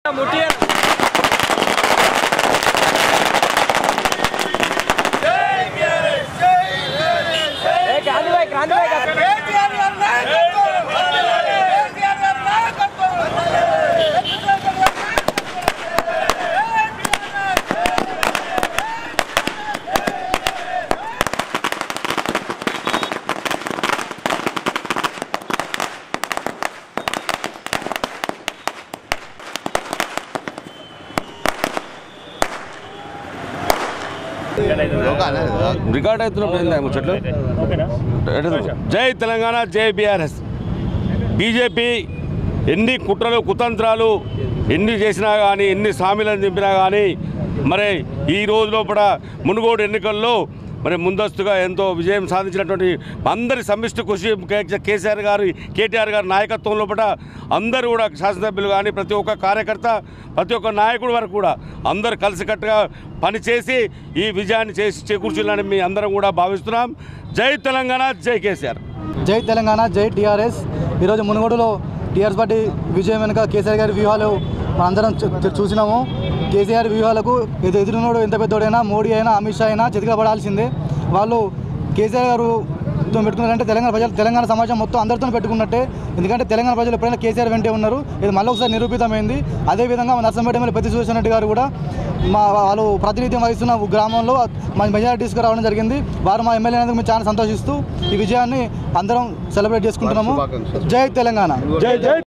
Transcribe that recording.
record అవుతున్నప్పుడు ముచ్చట్లు జై తెలంగాణ జై బీఆర్ఎస్ బీజేపీ ఎన్ని కుట్రలు కుతంత్రాలు ఎన్ని చేసినా కానీ ఎన్ని హామీలను దింపినా కానీ మరి ఈ రోజు లోపల మునుగోడు ఎన్నికల్లో మరి ముందస్తుగా ఎంతో విజయం సాధించినటువంటి అందరి సమిష్టి కృషి కే- కేసీఆర్ గారు కేటీఆర్ గారి నాయకత్వం లోపల అందరూ కూడా శాసనసభ్యులు కానీ ప్రతి ఒక్క కార్యకర్త ప్రతి ఒక్క నాయకుడు వరకు కూడా అందరు కలిసికట్టుగా పనిచేసి ఈ విజయాన్ని చేసి చేకూర్చులని మీ అందరం కూడా భావిస్తున్నాం జై తెలంగాణ జై కేసీఆర్ జై తెలంగాణ జై టీఆర్ఎస్ ఈరోజు మునుగోడులో టీఆర్ఎస్ పార్టీ విజయం వెనుక కేసీఆర్ గారి వ్యూహాలు మనందరం చూ- చూ- చూసినాము కేసీఆర్ వ్యూహాలకు ఎదు ఎదురునోడు ఎంత పెద్దోడైనా మోడీ అయినా అమిత్ షా అయినా చితిగా పడాల్సిందే వాళ్ళు కేసీఆర్ గారు తో పెట్టుకున్నారంటే తెలంగాణ ప్రజలు తెలంగాణ సమాజం మొత్తం అందరితో పెట్టుకున్నట్టే ఎందుకంటే తెలంగాణ ప్రజలు ఎప్పుడైనా కేసీఆర్ వెంటే ఉన్నారు ఇది మళ్ళీ ఒకసారి నిరూపితమైంది అదేవిధంగా మా నర్సంపేట ఎమ్మెల్యే పెద్ద రెడ్డి గారు కూడా మా వాళ్ళు ప్రాతినిధ్యం వహిస్తున్న గ్రామంలో మా మెజారిటీ తీసుకురావడం జరిగింది వారు మా ఎమ్మెల్యే అయినందుకు మేము చాలా సంతోషిస్తూ ఈ విజయాన్ని అందరం సెలబ్రేట్ చేసుకుంటున్నాము జై తెలంగాణ జై జై